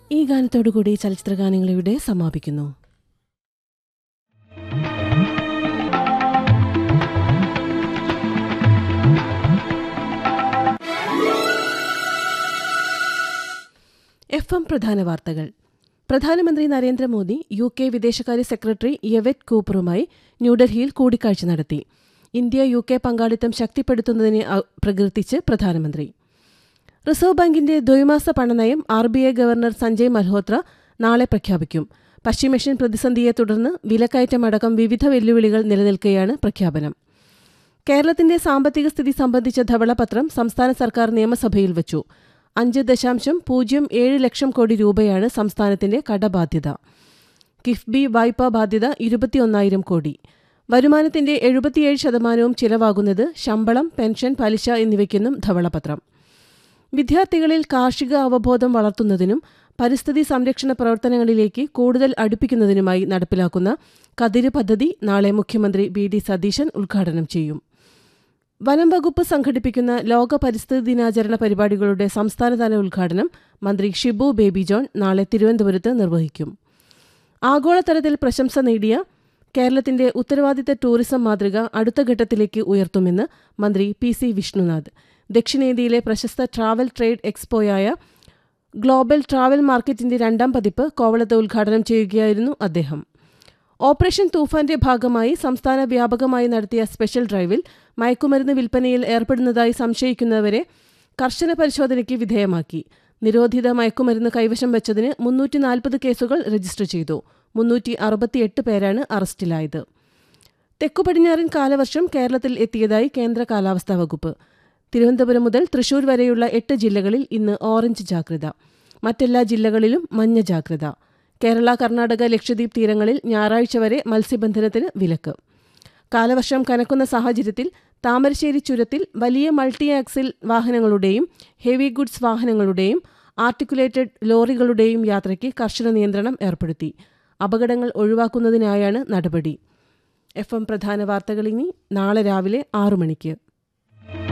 ഈ ഗാനത്തോടുകൂടി ചലച്ചിത്ര ഗാനങ്ങൾ ഇവിടെ സമാപിക്കുന്നു എഫ് എം പ്രധാന വാർത്തകൾ പ്രധാനമന്ത്രി നരേന്ദ്രമോദി യു കെ വിദേശകാര്യ സെക്രട്ടറി യെവറ്റ് കൂപ്പറുമായി ന്യൂഡൽഹിയിൽ കൂടിക്കാഴ്ച നടത്തി ഇന്ത്യ യു കെ പങ്കാളിത്തം ശക്തിപ്പെടുത്തുന്നതിനെ അ- പ്രകീർത്തിച്ച് പ്രധാനമന്ത്രി റിസർവ് ബാങ്കിന്റെ ദ്വൈമാസ പണനയം R B I governor Sanjay Malhotra നാളെ പ്രഖ്യാപിക്കും പശ്ചിമേഷ്യൻ പ്രതിസന്ധിയെ തുടർന്ന് വിലക്കയറ്റമടക്കം വിവിധ വെല്ലുവിളികൾ നിലനിൽക്കെയാണ് പ്രഖ്യാപനം കേരളത്തിന്റെ സാമ്പത്തിക സ്ഥിതി സംബന്ധിച്ച ധവളപത്രം സംസ്ഥാന സർക്കാർ നിയമസഭയിൽ വച്ചു അഞ്ച് ദശാംശം പൂജ്യം ഏഴ് ലക്ഷം കോടി രൂപയാണ് സംസ്ഥാനത്തിന്റെ കടബാധ്യത കിഫ്ബി വായ്പാ ബാധ്യത ഇരുപത്തിയൊന്നായിരം കോടി വരുമാനത്തിന്റെ എഴുപത്തിയേഴ് ശതമാനവും ചിലവാകുന്നത് ശമ്പളം പെൻഷൻ പലിശ എന്നിവയ്ക്കെന്നും ധവളപത്രം വിദ്യാർത്ഥികളിൽ കാർഷിക അവബോധം വളർത്തുന്നതിനും പരിസ്ഥിതി സംരക്ഷണ പ്രവർത്തനങ്ങളിലേക്ക് കൂടുതൽ അടുപ്പിക്കുന്നതിനുമായി നടപ്പിലാക്കുന്ന കതിര് പദ്ധതി നാളെ മുഖ്യമന്ത്രി ബി ഡി സതീശൻ ഉദ്ഘാടനം ചെയ്യും വനം വകുപ്പ് സംഘടിപ്പിക്കുന്ന ലോക പരിസ്ഥിതി ദിനാചരണ പരിപാടികളുടെ സംസ്ഥാനതല ഉദ്ഘാടനം മന്ത്രി ഷിബു ബേബി ജോൺ നാളെ തിരുവനന്തപുരത്ത് നിർവഹിക്കും ആഗോളതലത്തിൽ പ്രശംസ നേടിയ കേരളത്തിന്റെ ഉത്തരവാദിത്ത ടൂറിസം മാതൃക അടുത്ത ഘട്ടത്തിലേക്ക് ഉയർത്തുമെന്ന് മന്ത്രി പി സി വിഷ്ണുനാഥ് ദക്ഷിണേന്ത്യയിലെ പ്രശസ്ത ട്രാവൽ ട്രേഡ് എക്സ്പോയായ ഗ്ലോബൽ ട്രാവൽ മാർക്കറ്റിന്റെ രണ്ടാം പതിപ്പ് കോവളത്ത് ഉദ്ഘാടനം ചെയ്യുകയായിരുന്നു അദ്ദേഹം ഓപ്പറേഷൻ തൂഫാന്റെ ഭാഗമായി സംസ്ഥാന വ്യാപകമായി നടത്തിയ സ്പെഷ്യൽ ഡ്രൈവിൽ മയക്കുമരുന്ന് വിൽപ്പനയിൽ ഏർപ്പെടുന്നതായി സംശയിക്കുന്നവരെ കർശന പരിശോധനയ്ക്ക് വിധേയമാക്കി നിരോധിത മയക്കുമരുന്ന് കൈവശം വെച്ചതിന് മുന്നൂറ്റി നാൽപ്പത് കേസുകൾ രജിസ്റ്റർ ചെയ്തു മുന്നൂറ്റി അറുപത്തിയെട്ട് പേരാണ് അറസ്റ്റിലായത് തെക്കുപടിഞ്ഞാറൻ കാലവർഷം കേരളത്തിൽ എത്തിയതായി കേന്ദ്ര കാലാവസ്ഥാ വകുപ്പ് തിരുവനന്തപുരം മുതൽ തൃശൂർ വരെയുള്ള എട്ട് ജില്ലകളിൽ ഇന്ന് ഓറഞ്ച് ജാഗ്രത മറ്റെല്ലാ ജില്ലകളിലും മഞ്ഞ ജാഗ്രത കേരള കർണാടക ലക്ഷദ്വീപ് തീരങ്ങളിൽ ഞായറാഴ്ച വരെ മത്സ്യബന്ധനത്തിന് വിലക്ക് കാലവർഷം കനക്കുന്ന സാഹചര്യത്തിൽ താമരശ്ശേരി ചുരത്തിൽ വലിയ മൾട്ടി ആക്സിൽ വാഹനങ്ങളുടെയും ഹെവി ഗുഡ്സ് വാഹനങ്ങളുടെയും ആർട്ടിക്കുലേറ്റഡ് ലോറികളുടെയും യാത്രയ്ക്ക് കർശന നിയന്ത്രണം ഏർപ്പെടുത്തി അപകടങ്ങൾ ഒഴിവാക്കുന്നതിനായാണ് നടപടി എഫ് എം പ്രധാന വാർത്തകൾ ഇനി നാളെ രാവിലെ ആറു മണിക്ക്